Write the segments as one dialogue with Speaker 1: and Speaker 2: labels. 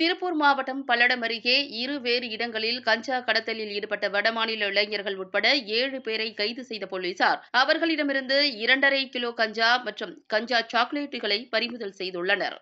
Speaker 1: திருப்பூர் மாவட்டம் பல்லடம் அருகே இரு வேறு இடங்களில் கஞ்சா கடத்தலில் ஈடுபட்ட வடமாநில இளைஞர்கள் உட்பட ஏழு பேரை கைது செய்த போலீசார் அவர்களிடமிருந்து இரண்டரை கிலோ கஞ்சா மற்றும் கஞ்சா சாக்லேட்டுகளை பறிமுதல் செய்துள்ளனர்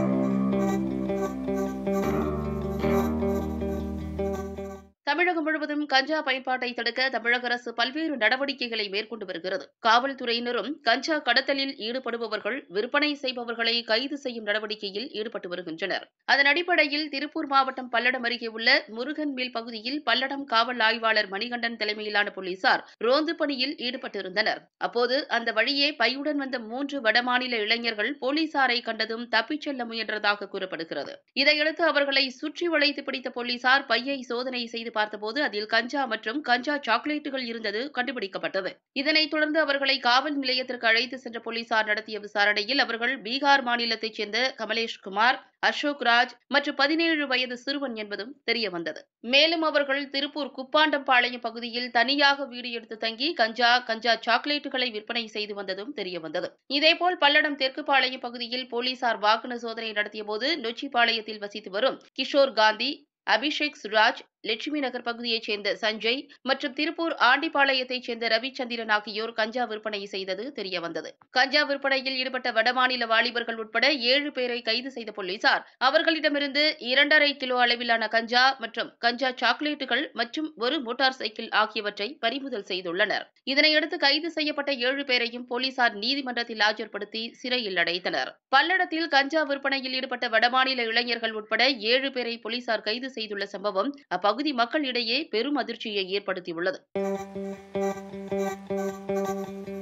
Speaker 1: தமிழகம் முழுவதும் கஞ்சா பயன்பாட்டை தடுக்க தமிழக அரசு பல்வேறு நடவடிக்கைகளை மேற்கொண்டு வருகிறது காவல்துறையினரும் கஞ்சா கடத்தலில் ஈடுபடுபவர்கள் விற்பனை செய்பவர்களை கைது செய்யும் நடவடிக்கையில் ஈடுபட்டு வருகின்றனர் அதன் அடிப்படையில் திருப்பூர் மாவட்டம் பல்லடம் அருகே உள்ள முருகன் மில் பகுதியில் பல்லடம் காவல் ஆய்வாளர் மணிகண்டன் தலைமையிலான போலீசார் ரோந்து பணியில் ஈடுபட்டிருந்தனர் அப்போது அந்த வழியே பையுடன் வந்த மூன்று வடமாநில இளைஞர்கள் போலீசாரை கண்டதும் தப்பிச் செல்ல முயன்றதாக கூறப்படுகிறது இதையடுத்து அவர்களை சுற்றி வளைத்து பிடித்த போலீசார் பையை சோதனை செய்து பார்த்தபோது அதில் கஞ்சா மற்றும் கஞ்சா சாக்லேட்டுகள் இருந்தது கண்டுபிடிக்கப்பட்டது இதனைத் தொடர்ந்து அவர்களை காவல் நிலையத்திற்கு அழைத்து சென்ற போலீசார் நடத்திய விசாரணையில் அவர்கள் பீகார் மாநிலத்தைச் சேர்ந்த கமலேஷ் குமார் அசோக் ராஜ் மற்றும் பதினேழு வயது சிறுவன் என்பதும் தெரியவந்தது மேலும் அவர்கள் திருப்பூர் குப்பாண்டம்பாளையம் பகுதியில் தனியாக வீடு எடுத்து தங்கி கஞ்சா கஞ்சா சாக்லேட்டுகளை விற்பனை செய்து வந்ததும் தெரியவந்தது இதேபோல் பல்லடம் தெற்குப்பாளையம் பகுதியில் போலீசார் வாகன சோதனை நடத்தியபோது நொச்சிப்பாளையத்தில் வசித்து வரும் கிஷோர் காந்தி அபிஷேக் சுராஜ் லட்சுமி நகர் பகுதியைச் சேர்ந்த சஞ்சய் மற்றும் திருப்பூர் ஆண்டிப்பாளையத்தைச் சேர்ந்த ரவிச்சந்திரன் ஆகியோர் கஞ்சா விற்பனை செய்தது தெரியவந்தது கஞ்சா விற்பனையில் ஈடுபட்ட வடமாநில வாலிபர்கள் உட்பட ஏழு பேரை கைது செய்த போலீசார் அவர்களிடமிருந்து இரண்டரை கிலோ அளவிலான கஞ்சா மற்றும் கஞ்சா சாக்லேட்டுகள் மற்றும் ஒரு மோட்டார் சைக்கிள் ஆகியவற்றை பறிமுதல் செய்துள்ளனர் இதனையடுத்து கைது செய்யப்பட்ட ஏழு பேரையும் போலீசார் நீதிமன்றத்தில் ஆஜர்படுத்தி சிறையில் அடைத்தனர் பல்லடத்தில் கஞ்சா விற்பனையில் ஈடுபட்ட வடமாநில இளைஞர்கள் உட்பட ஏழு பேரை போலீசார் கைது செய்துள்ள சம்பவம் அப்பகுதி மக்களிடையே பெரும் அதிர்ச்சியை ஏற்படுத்தியுள்ளது